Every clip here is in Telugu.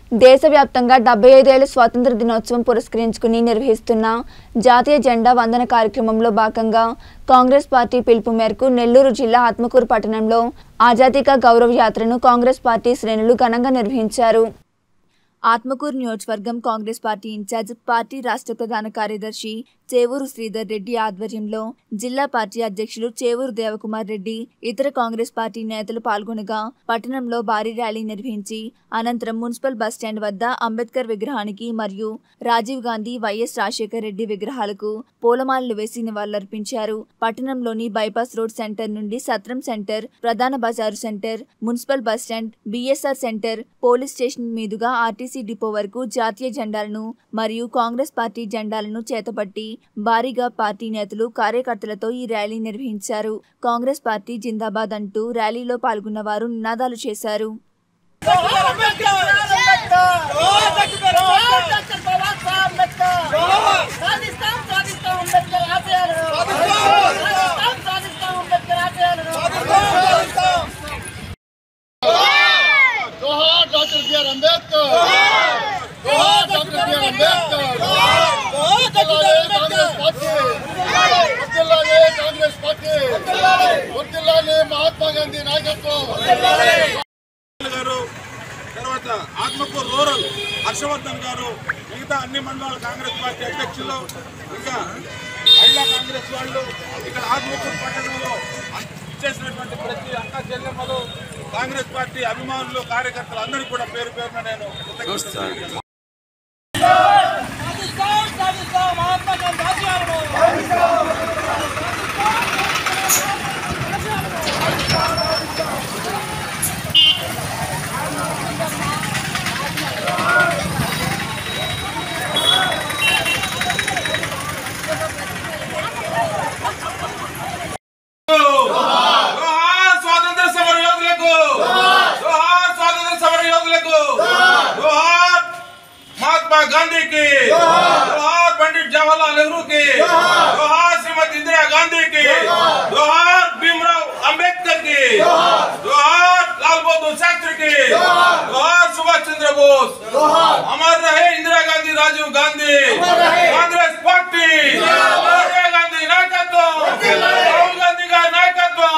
దేశవ్యాప్తంగా డెబ్బై ఐదేళ్ల స్వాతంత్ర దినోత్సవం పురస్కరించుకుని నిర్వహిస్తున్న జాతీయ జెండా వందన కార్యక్రమంలో భాగంగా కాంగ్రెస్ పార్టీ పిలుపు మేరకు నెల్లూరు జిల్లా ఆత్మకూరు పట్టణంలో ఆజాదీకా గౌరవ యాత్రను కాంగ్రెస్ పార్టీ శ్రేణులు ఘనంగా నిర్వహించారు ఆత్మకూరు నియోజకవర్గం కాంగ్రెస్ పార్టీ ఇన్ఛార్జ్ పార్టీ రాష్ట్ర ప్రధాన కార్యదర్శి చేవూరు శ్రీధర్ రెడ్డి ఆధ్వర్యంలో జిల్లా పార్టీ అధ్యక్షులు చేవూరు దేవకుమార్ రెడ్డి ఇతర కాంగ్రెస్ పార్టీ నేతలు పాల్గొనగా పట్టణంలో భారీ ర్యాలీ నిర్వహించి అనంతరం మున్సిపల్ బస్టాండ్ వద్ద అంబేద్కర్ విగ్రహానికి మరియు రాజీవ్ గాంధీ వైఎస్ రాజశేఖర్ రెడ్డి విగ్రహాలకు పూలమాలలు వేసి నివాళులర్పించారు పట్టణంలోని బైపాస్ రోడ్ సెంటర్ నుండి సత్రం సెంటర్ ప్రధాన బజారు centre municipal bus stand BSR centre police station మీదుగా ఆర్టీసీ డిపో వరకు జాతీయ జెండాలను మరియు కాంగ్రెస్ పార్టీ జెండాలను చేతపట్టి భారీగా పార్టీ నేతలు కార్యకర్తలతో ఈ ర్యాలీ నిర్వహించారు కాంగ్రెస్ పార్టీ జిందాబాద్ అంటూ ర్యాలీలో పాల్గొన్న వారు నినాదాలు చేశారు జోహార్ డాక్టర్ బిఆర్ అంబేద్కర్ జోహార్ డాక్టర్ బిఆర్ అంబేద్కర్ వర్ధిల్లాలి కాంగ్రెస్ పార్టీ వర్ధిల్లాలి కాంగ్రెస్ పార్టీ వర్ధిల్లాలి మహాత్మా గాంధీ నాయకత్వం గారు తర్వాత ఆత్మకూరు రూరల్ హర్షవర్ధన్ గారు మిగతా అన్ని మండలాల కాంగ్రెస్ పార్టీ అధ్యక్షులు ఇంకా మహిళా కాంగ్రెస్ వాళ్ళు ఇక్కడ ఆత్మకూరు పట్టణంలో చేసినటువంటి ప్రతి అక్క చెల్లెమ్మలు కాంగ్రెస్ పార్టీ అభిమానులు కార్యకర్తలు అందరికీ కూడా పేరు పేరున నేను కృతజ్ఞతలు తెలియజేస్తున్నాను. జోహార్ స్వాతంత్ర సమర యోధులకు జోహార్ స్వాతంత్ర సమర యోధులకు జోహార్ మహాత్మా గాంధీకి జోహార్ పండిట్ జవహర్లాల్ నెహ్రూకి జోహార్ శ్రీమతి ఇందిరా గాంధీకి జోహార్ భీమరావ్ అంబేద్కర్ కి జోహార్ లాల్ బహదూర్ శాస్త్రికి జోహార్ సుభాష్ చంద్ర బోస్ అమర్ రహే ఇందిరా గాంధీ రాజీవ్ గాంధీ కాంగ్రెస్ పార్టీ సోనియా గాంధీ నాయకత్వం రాహుల్ గాంధీ గారి నాయకత్వం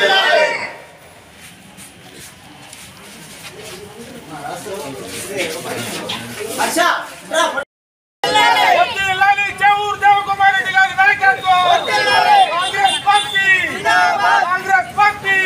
వర్ధిల్లాలి చేవూరు దేవకుమార్ రెడ్డి గారి నాయకత్వం కాంగ్రెస్ పార్టీ కాంగ్రెస్ పార్టీ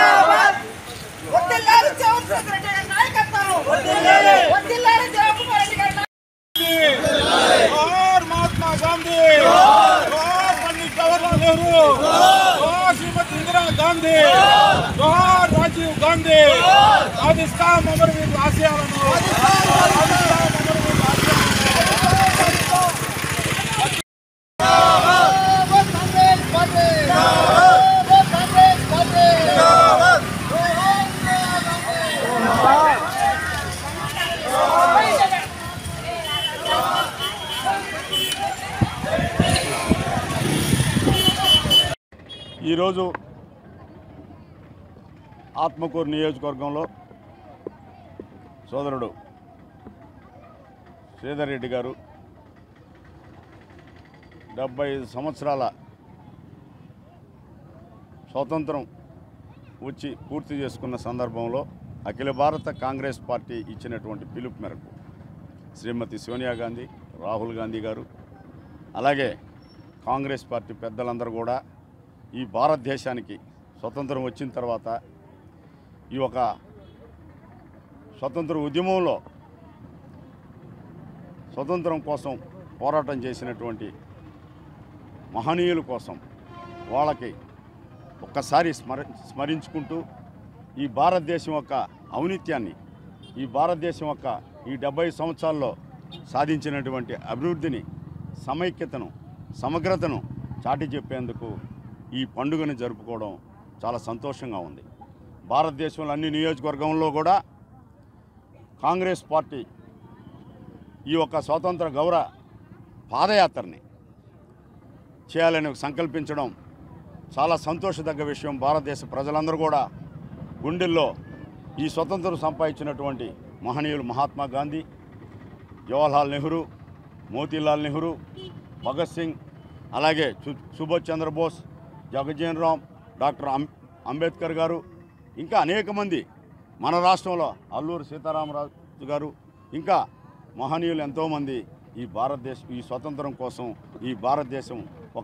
వదిలాలి చౌన్ సెక్రటరీ నాయకత్వం వదిలాలి వదిలాలి జయకుమార్ రెడ్డి గారి జోహార్ మహాత్మా గాంధీ జోహార్ పండిట్ జవహర్లాల్ నెహ్రూ జోహార్ శ్రీమతి ఇందిరా గాంధీ జోహార్ రాజీవ్ గాంధీ సాధిస్తాం అమరవీరుల ఆశయాలను సాధిస్తాం అమరవీరుల ఆశయాలను కాంగ్రెస్ పార్టీ కాంగ్రెస్ పార్టీ ఈరోజు ఆత్మకూరు నియోజకవర్గంలో సోదరుడు శ్రీధర్ రెడ్డి గారు డెబ్బై ఐదు సంవత్సరాల స్వాతంత్రం వచ్చి పూర్తి చేసుకున్న సందర్భంలో అఖిల భారత కాంగ్రెస్ పార్టీ ఇచ్చినటువంటి పిలుపు మేరకు శ్రీమతి సోనియా గాంధీ రాహుల్ గాంధీ గారు అలాగే కాంగ్రెస్ పార్టీ పెద్దలందరూ కూడా ఈ భారతదేశానికి స్వతంత్రం వచ్చిన తర్వాత ఈ ఒక స్వతంత్ర ఉద్యమంలో స్వతంత్రం కోసం పోరాటం చేసినటువంటి మహనీయుల కోసం వాళ్ళకి ఒక్కసారి స్మర స్మరించుకుంటూ ఈ భారతదేశం యొక్క ఔనిత్యాన్ని ఈ భారతదేశం యొక్క ఈ డెబ్బై సంవత్సరాల్లో సాధించినటువంటి అభివృద్ధిని సమైక్యతను సమగ్రతను చాటి చెప్పేందుకు ఈ పండుగను జరుపుకోవడం చాలా సంతోషంగా ఉంది భారతదేశంలో అన్ని నియోజకవర్గంలో కూడా కాంగ్రెస్ పార్టీ ఈ యొక్క స్వాతంత్ర గౌరవ పాదయాత్రని చేయాలని సంకల్పించడం చాలా సంతోషదగ్గ విషయం భారతదేశ ప్రజలందరూ కూడా గుండెల్లో ఈ స్వతంత్రం సంపాదించినటువంటి మహనీయులు మహాత్మా గాంధీ జవహర్లాల్ నెహ్రూ మోతీలాల్ నెహ్రూ భగత్ సింగ్ అలాగే సు- సుభాష్ చంద్రబోస్ జగజీవన్ రామ్ డాక్టర్ అం అంబేద్కర్ గారు ఇంకా అనేక మంది మన రాష్ట్రంలో అల్లూరు సీతారామరాజు గారు ఇంకా మహనీయులు ఎంతోమంది ఈ భారతదేశం ఈ స్వతంత్రం కోసం ఈ భారతదేశం ఒక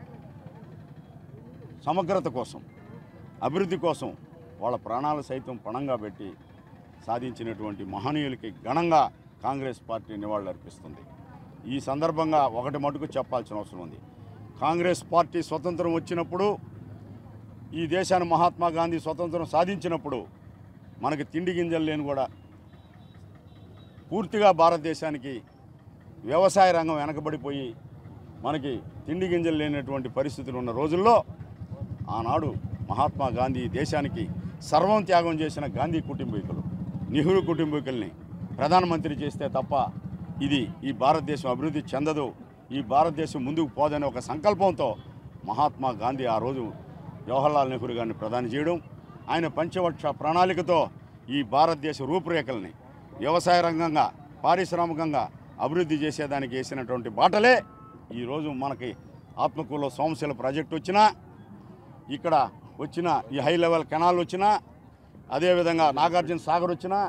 సమగ్రత కోసం అభివృద్ధి కోసం వాళ్ళ ప్రాణాలు సైతం పణంగా పెట్టి సాధించినటువంటి మహనీయులకి ఘనంగా కాంగ్రెస్ పార్టీ నివాళులర్పిస్తుంది ఈ సందర్భంగా ఒకటి మటుకు చెప్పాల్సిన అవసరం ఉంది కాంగ్రెస్ పార్టీ స్వతంత్రం వచ్చినప్పుడు ఈ దేశాన్ని మహాత్మా గాంధీ స్వతంత్రం సాధించినప్పుడు మనకి తిండి గింజలు లేని కూడా పూర్తిగా భారతదేశానికి వ్యవసాయ రంగం వెనకబడిపోయి మనకి తిండి గింజలు లేనటువంటి పరిస్థితులు ఉన్న రోజుల్లో ఆనాడు మహాత్మా గాంధీ ఈ దేశానికి సర్వం త్యాగం చేసిన గాంధీ కుటుంబీకులు నెహ్రూ కుటుంబీకుల్ని ప్రధానమంత్రి చేస్తే తప్ప ఇది ఈ భారతదేశం అభివృద్ధి చెందదు ఈ భారతదేశం ముందుకు పోదనే ఒక సంకల్పంతో మహాత్మా గాంధీ ఆ రోజు జవహర్లాల్ నెహ్రూ గారిని ప్రధాని చేయడం ఆయన పంచవక్ష ప్రణాళికతో ఈ భారతదేశ రూపురేఖల్ని వ్యవసాయ రంగంగా పారిశ్రామికంగా అభివృద్ధి చేసేదానికి వేసినటువంటి బాటలే ఈరోజు మనకి ఆత్మకూరులో సోమశిల ప్రాజెక్టు వచ్చినా ఇక్కడ వచ్చిన ఈ హై లెవెల్ కెనాల్ వచ్చినా అదేవిధంగా నాగార్జున సాగర్ వచ్చినా